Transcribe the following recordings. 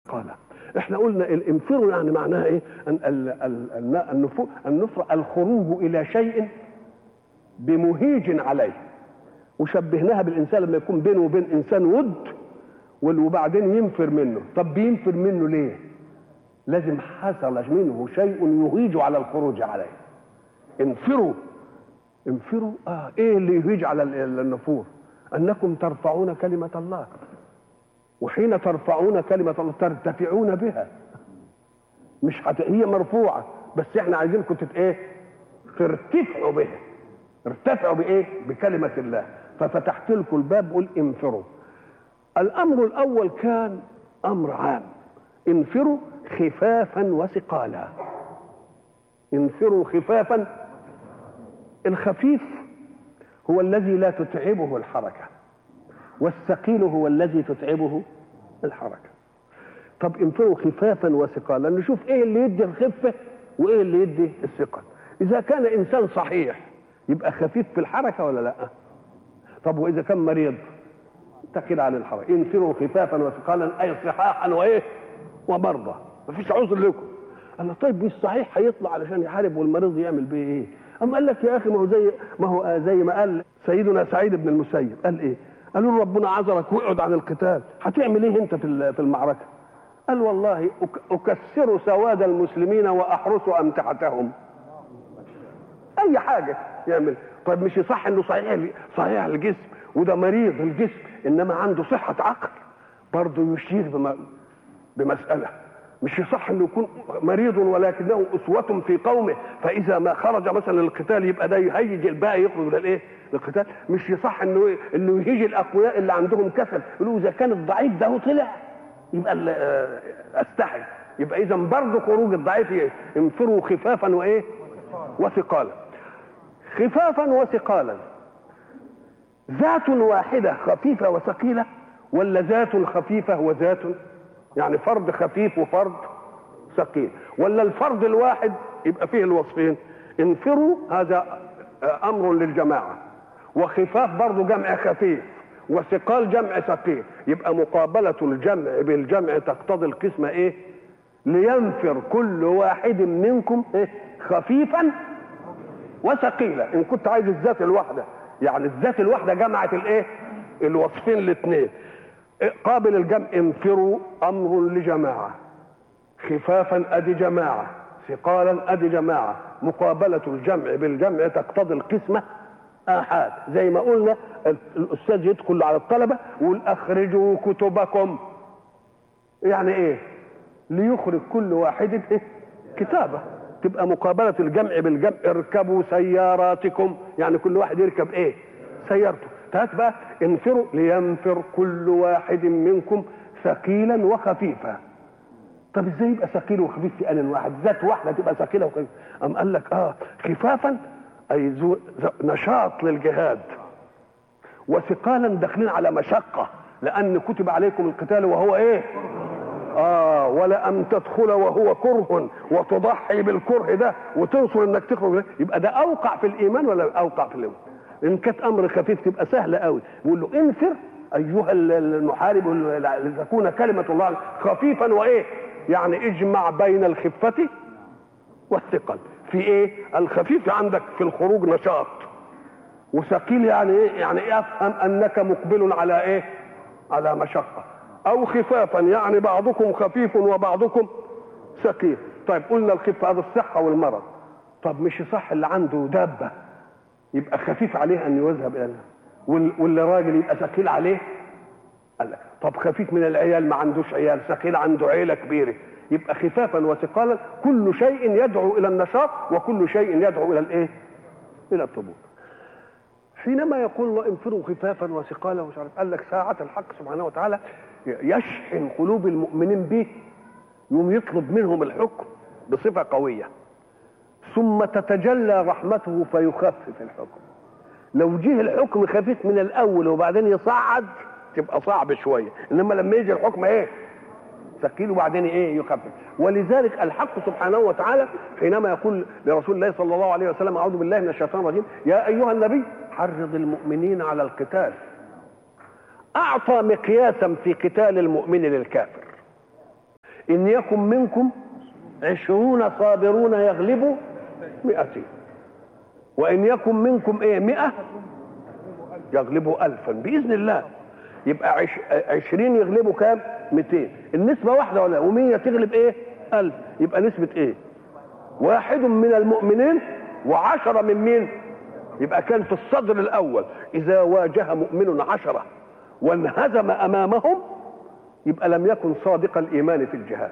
وثقالا احنا قلنا الانفروا يعني معناها ايه أن النفور النفر الخروج الى شيء بمهيج عليه وشبهناها بالانسان لما يكون بينه وبين انسان ود وبعدين ينفر منه طب بينفر منه ليه لازم حصل منه شيء يهيج على الخروج عليه انفروا انفروا اه ايه اللي يهيج على النفور انكم ترفعون كلمه الله وحين ترفعون كلمه الله ترتفعون بها مش حت... هي مرفوعه بس احنا عايزينكم تت ايه ترتفعوا بها ارتفعوا بايه بكلمه الله ففتحت لكم الباب قل انفروا الامر الاول كان امر عام انفروا خفافا وثقالا انفروا خفافا الخفيف هو الذي لا تتعبه الحركه والثقيل هو الذي تتعبه الحركه طب انفروا خفافا وثقالا نشوف ايه اللي يدي الخفه وايه اللي يدي الثقل اذا كان انسان صحيح يبقى خفيف في الحركه ولا لا طب واذا كان مريض اتكل على الحركه انفروا خفافا وثقالا اي صحاحا وايه ومرضى مفيش عذر لكم قال له طيب مش صحيح هيطلع علشان يحارب والمريض يعمل بيه ايه اما قال لك يا اخي ما هو زي ما هو زي ما قال سيدنا سعيد بن المسيب قال ايه قالوا له ربنا عذرك واقعد عن القتال هتعمل ايه انت في في المعركه قال والله اكسر سواد المسلمين واحرس امتعتهم اي حاجه يعمل طيب مش صح انه صحيح صحيح الجسم وده مريض الجسم انما عنده صحه عقل برضه يشير بم... بمساله مش يصح انه يكون مريض ولكنه اسوة في قومه فاذا ما خرج مثلا للقتال يبقى ده يهيج الباقي يخرج للايه؟ للقتال مش يصح انه انه يهيج الاقوياء اللي عندهم كسل يقولوا اذا كان الضعيف ده طلع يبقى استحي يبقى اذا برضه خروج الضعيف انفروا خفافا وايه؟ وثقالا خفافا وثقالا ذات واحدة خفيفة وثقيلة ولا ذات خفيفة وذات يعني فرد خفيف وفرد ثقيل ولا الفرد الواحد يبقى فيه الوصفين انفروا هذا امر للجماعه وخفاف برضه جمع خفيف وثقال جمع ثقيل يبقى مقابله الجمع بالجمع تقتضي القسمه ايه لينفر كل واحد منكم إيه؟ خفيفا وثقيلا ان كنت عايز الذات الواحده يعني الذات الواحده جمعت الايه الوصفين الاثنين قابل الجمع انفروا امر لجماعه خفافا ادي جماعه ثقالا ادي جماعه مقابله الجمع بالجمع تقتضي القسمه احاد زي ما قلنا الاستاذ يدخل على الطلبه ويقول اخرجوا كتبكم يعني ايه ليخرج كل واحد إيه؟ كتابه تبقى مقابله الجمع بالجمع اركبوا سياراتكم يعني كل واحد يركب ايه سيارته هات بقى انفروا لينفر كل واحد منكم ثقيلا وخفيفا طب ازاي يبقى ثقيل وخفيف في ان واحد ذات واحده تبقى ثقيله وخفيفه ام قال لك اه خفافا اي ذو نشاط للجهاد وثقالا داخلين على مشقه لان كتب عليكم القتال وهو ايه اه ولا ان تدخل وهو كره وتضحي بالكره ده وتنصر انك تخرج يبقى ده اوقع في الايمان ولا اوقع في الايمان ان كانت امر خفيف تبقى سهله قوي بيقول له انفر ايها المحارب لتكون كلمه الله خفيفا وايه يعني اجمع بين الخفه والثقل في ايه الخفيف عندك في الخروج نشاط وثقيل يعني ايه يعني إيه افهم انك مقبل على ايه على مشقه او خفافا يعني بعضكم خفيف وبعضكم ثقيل طيب قلنا الخفه هذا الصحه والمرض طب مش صح اللي عنده دابه يبقى خفيف عليه ان يذهب الى واللي راجل يبقى ثقيل عليه قال لك طب خفيف من العيال ما عندوش عيال ثقيل عنده عيله كبيره يبقى خفافا وثقالا كل شيء يدعو الى النشاط وكل شيء يدعو الى الايه؟ الى الثبوت. حينما يقول الله انفروا خفافا وثقالا ومش عارف قال لك ساعة الحق سبحانه وتعالى يشحن قلوب المؤمنين به يوم يطلب منهم الحكم بصفة قوية ثم تتجلى رحمته فيخفف الحكم لو جه الحكم خفيف من الاول وبعدين يصعد تبقى صعب شويه انما لما يجي الحكم ايه ثقيل وبعدين ايه يخفف ولذلك الحق سبحانه وتعالى حينما يقول لرسول الله صلى الله عليه وسلم اعوذ بالله من الشيطان الرجيم يا ايها النبي حرض المؤمنين على القتال اعطى مقياسا في قتال المؤمن للكافر إن يكن منكم عشرون صابرون يغلبوا مئتين وإن يكن منكم إيه مئة يغلبوا ألفا بإذن الله يبقى عش... عشرين يغلبوا كام مئتين النسبة واحدة ولا ومية تغلب إيه ألف يبقى نسبة إيه واحد من المؤمنين وعشرة من مين يبقى كان في الصدر الأول إذا واجه مؤمن عشرة وانهزم أمامهم يبقى لم يكن صادق الإيمان في الجهاد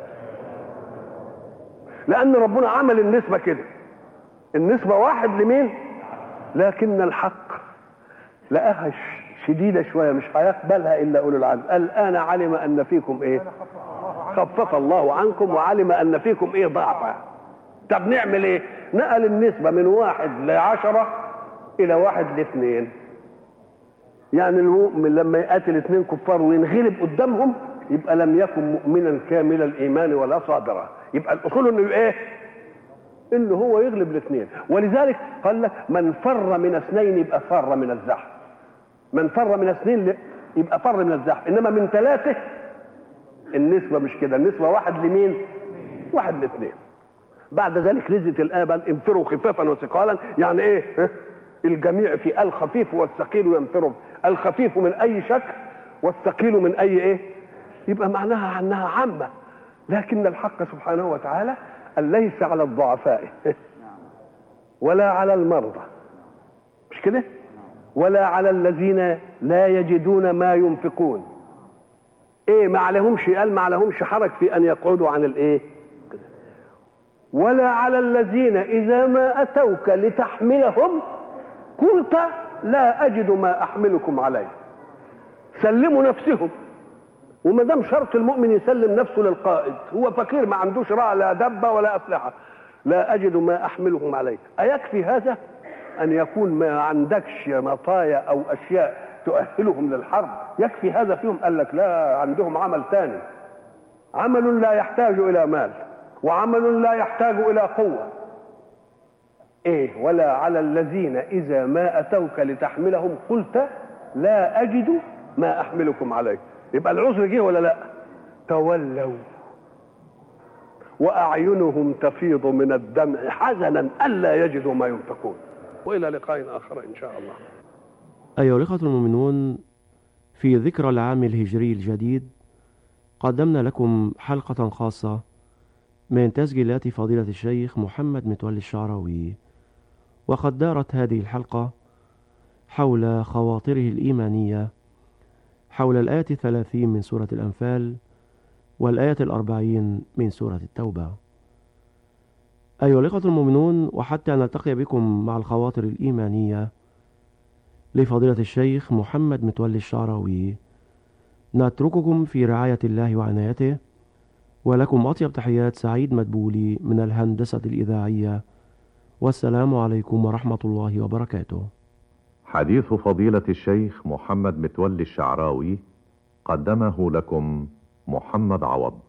لأن ربنا عمل النسبة كده النسبة واحد لمين لكن الحق لقاها شديدة شوية مش هيقبلها إلا أولو العزم الآن علم أن فيكم إيه خفف الله عنكم وعلم أن فيكم إيه ضعفا طب نعمل إيه نقل النسبة من واحد لعشرة إلى واحد لاثنين يعني المؤمن لما يقاتل اثنين كفار وينغلب قدامهم يبقى لم يكن مؤمنا كامل الايمان ولا صابرا يبقى الاصول انه ايه انه هو يغلب الاثنين ولذلك قال لك من فر من اثنين يبقى فر من الزحف من فر من اثنين يبقى فر من الزحف انما من ثلاثه النسبه مش كده النسبه واحد لمين واحد لاثنين بعد ذلك نزلت الايه بقى انفروا خفافا وثقالا يعني ايه الجميع في الخفيف والثقيل ينفروا الخفيف من اي شكل والثقيل من اي ايه يبقى معناها انها عامه لكن الحق سبحانه وتعالى ليس على الضعفاء ولا على المرضى مش كده ولا على الذين لا يجدون ما ينفقون ايه ما عليهمش قال ما عليهمش حرج في ان يقعدوا عن الايه ولا على الذين اذا ما اتوك لتحملهم قلت لا اجد ما احملكم عليه سلموا نفسهم وما دام شرط المؤمن يسلم نفسه للقائد هو فقير ما عندوش رأى لا دبه ولا اسلحه لا اجد ما احملهم عليه ايكفي هذا ان يكون ما عندكش مطايا او اشياء تؤهلهم للحرب يكفي هذا فيهم قال لك لا عندهم عمل ثاني عمل لا يحتاج الى مال وعمل لا يحتاج الى قوه ايه ولا على الذين اذا ما اتوك لتحملهم قلت لا اجد ما احملكم عليه يبقى العذر جه ولا لا تولوا واعينهم تفيض من الدمع حزنا الا يجدوا ما ينفقون والى لقاء اخر ان شاء الله ايها الاخوه المؤمنون في ذكرى العام الهجري الجديد قدمنا لكم حلقه خاصه من تسجيلات فضيله الشيخ محمد متولي الشعراوي وقد دارت هذه الحلقه حول خواطره الايمانيه حول الآية الثلاثين من سورة الأنفال والآية الأربعين من سورة التوبة أيها الإخوة المؤمنون وحتى نلتقي بكم مع الخواطر الإيمانية لفضيلة الشيخ محمد متولي الشعراوي نترككم في رعاية الله وعنايته ولكم أطيب تحيات سعيد مدبولي من الهندسة الإذاعية والسلام عليكم ورحمة الله وبركاته حديث فضيلة الشيخ محمد متولي الشعراوي قدمه لكم محمد عوض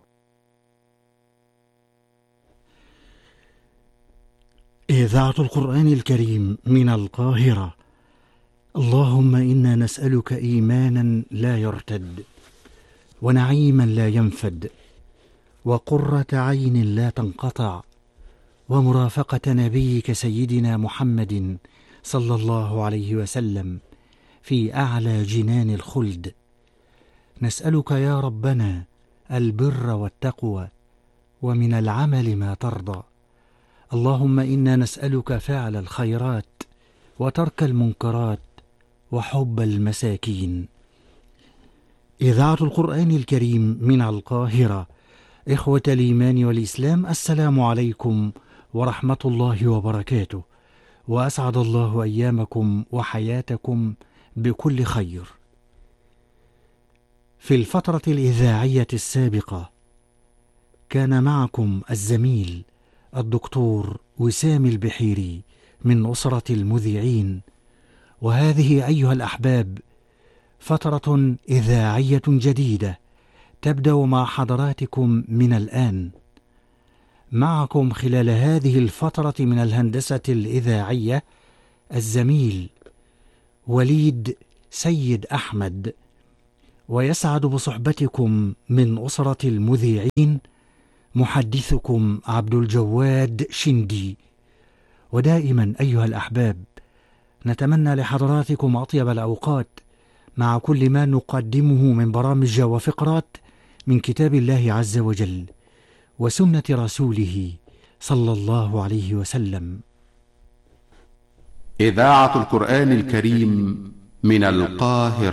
إذاعة القرآن الكريم من القاهرة اللهم إنا نسألك إيمانا لا يرتد ونعيما لا ينفد وقرة عين لا تنقطع ومرافقة نبيك سيدنا محمد صلى الله عليه وسلم في اعلى جنان الخلد نسالك يا ربنا البر والتقوى ومن العمل ما ترضى اللهم انا نسالك فعل الخيرات وترك المنكرات وحب المساكين اذاعه القران الكريم من القاهره اخوه الايمان والاسلام السلام عليكم ورحمه الله وبركاته واسعد الله ايامكم وحياتكم بكل خير في الفتره الاذاعيه السابقه كان معكم الزميل الدكتور وسام البحيري من اسره المذيعين وهذه ايها الاحباب فتره اذاعيه جديده تبدا مع حضراتكم من الان معكم خلال هذه الفترة من الهندسة الإذاعية الزميل وليد سيد أحمد ويسعد بصحبتكم من أسرة المذيعين محدثكم عبد الجواد شندي ودائما أيها الأحباب نتمنى لحضراتكم أطيب الأوقات مع كل ما نقدمه من برامج وفقرات من كتاب الله عز وجل وسنة رسوله صلى الله عليه وسلم إذاعة القرآن الكريم من القاهرة